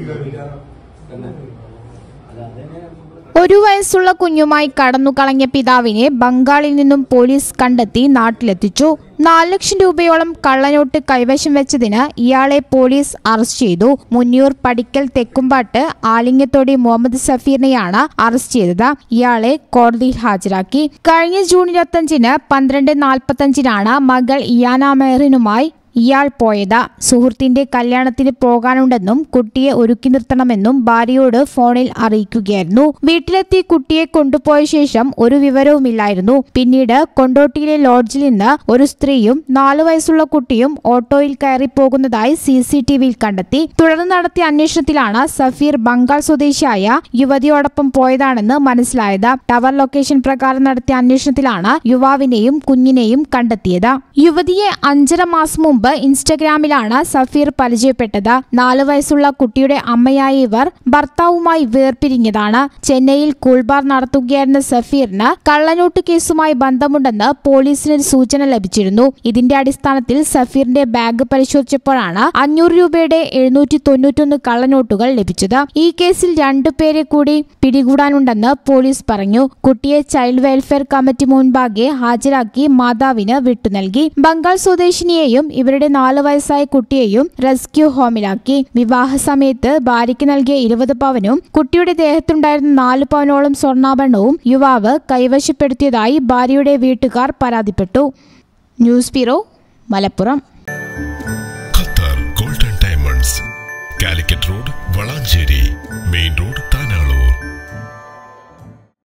ഒരു വയസ്സുള്ള കുഞ്ഞുമായി കടന്നുകളഞ്ഞ പിതാവിനെ ബംഗാളിൽ നിന്നും പോലീസ് കണ്ടെത്തി നാട്ടിലെത്തിച്ചു നാല് ലക്ഷം രൂപയോളം കള്ളനോട്ട് കൈവശം വെച്ചതിന് ഇയാളെ പോലീസ് അറസ്റ്റ് ചെയ്തു മുന്നിയൂർ പടിക്കൽ തെക്കുംപാട്ട് ആലിങ്ങത്തോടി മുഹമ്മദ് സഫീറിനെയാണ് അറസ്റ്റ് ചെയ്തത് ഇയാളെ കോടതിയിൽ ഹാജരാക്കി കഴിഞ്ഞ ജൂൺ ഇരുപത്തഞ്ചിന് പന്ത്രണ്ട് നാൽപ്പത്തഞ്ചിനാണ് മകൾ ഇയാന മെഹറിനുമായി ഇയാൾ പോയത് സുഹൃത്തിന്റെ കല്യാണത്തിന് പോകാനുണ്ടെന്നും കുട്ടിയെ ഒരുക്കി നിർത്തണമെന്നും ഭാര്യയോട് ഫോണിൽ അറിയിക്കുകയായിരുന്നു വീട്ടിലെത്തി കുട്ടിയെ കൊണ്ടുപോയ ശേഷം ഒരു വിവരവുമില്ലായിരുന്നു പിന്നീട് കൊണ്ടോട്ടിയിലെ ലോഡ്ജിൽ നിന്ന് ഒരു സ്ത്രീയും നാലു വയസ്സുള്ള കുട്ടിയും ഓട്ടോയിൽ കയറി പോകുന്നതായി സി സി ടി വിയിൽ കണ്ടെത്തി തുടർന്ന് നടത്തിയ അന്വേഷണത്തിലാണ് സഫീർ ബംഗാൾ സ്വദേശിയായ യുവതിയോടൊപ്പം പോയതാണെന്ന് മനസ്സിലായത് ടവർ ലൊക്കേഷൻ പ്രകാരം നടത്തിയ അന്വേഷണത്തിലാണ് യുവാവിനെയും കുഞ്ഞിനെയും കണ്ടെത്തിയത് യുവതിയെ അഞ്ചര മാസം മുമ്പ് ഇൻസ്റ്റഗ്രാമിലാണ് സഫീർ പരിചയപ്പെട്ടത് നാലു വയസ്സുള്ള കുട്ടിയുടെ അമ്മയായ ഇവർ ഭർത്താവുമായി വേർപിരിഞ്ഞതാണ് ചെന്നൈയിൽ കൂൾബാർ നടത്തുകയായിരുന്ന സഫീറിന് കള്ളനോട്ട് കേസുമായി ബന്ധമുണ്ടെന്ന് പോലീസിന് ഒരു സൂചന ലഭിച്ചിരുന്നു ഇതിന്റെ അടിസ്ഥാനത്തിൽ സഫീറിന്റെ ബാഗ് പരിശോധിച്ചപ്പോഴാണ് അഞ്ഞൂറ് രൂപയുടെ എഴുന്നൂറ്റി തൊണ്ണൂറ്റൊന്ന് കള്ളനോട്ടുകൾ ലഭിച്ചത് ഈ കേസിൽ രണ്ടുപേരെ കൂടി പിടികൂടാനുണ്ടെന്ന് പോലീസ് പറഞ്ഞു കുട്ടിയെ ചൈൽഡ് വെൽഫെയർ കമ്മിറ്റി മുൻപാകെ ഹാജരാക്കി മാതാവിന് വിട്ടു നൽകി ബംഗാൾ സ്വദേശിനിയെയും ഇവരുടെ നാല് വയസ്സായ കുട്ടിയെയും റെസ്ക്യൂ ഹോമിലാക്കി വിവാഹ സമയത്ത് ഭാര്യയ്ക്ക് നൽകിയ ഇരുപത് പവനും കുട്ടിയുടെ ദേഹത്തുണ്ടായിരുന്ന നാല് പവനോളം സ്വർണ്ണാഭരണവും യുവാവ് കൈവശപ്പെടുത്തിയതായി ഭാര്യയുടെ വീട്ടുകാർ പരാതിപ്പെട്ടു news bureau Malappuram Qatar golden diamonds Calicut road Valanchery main road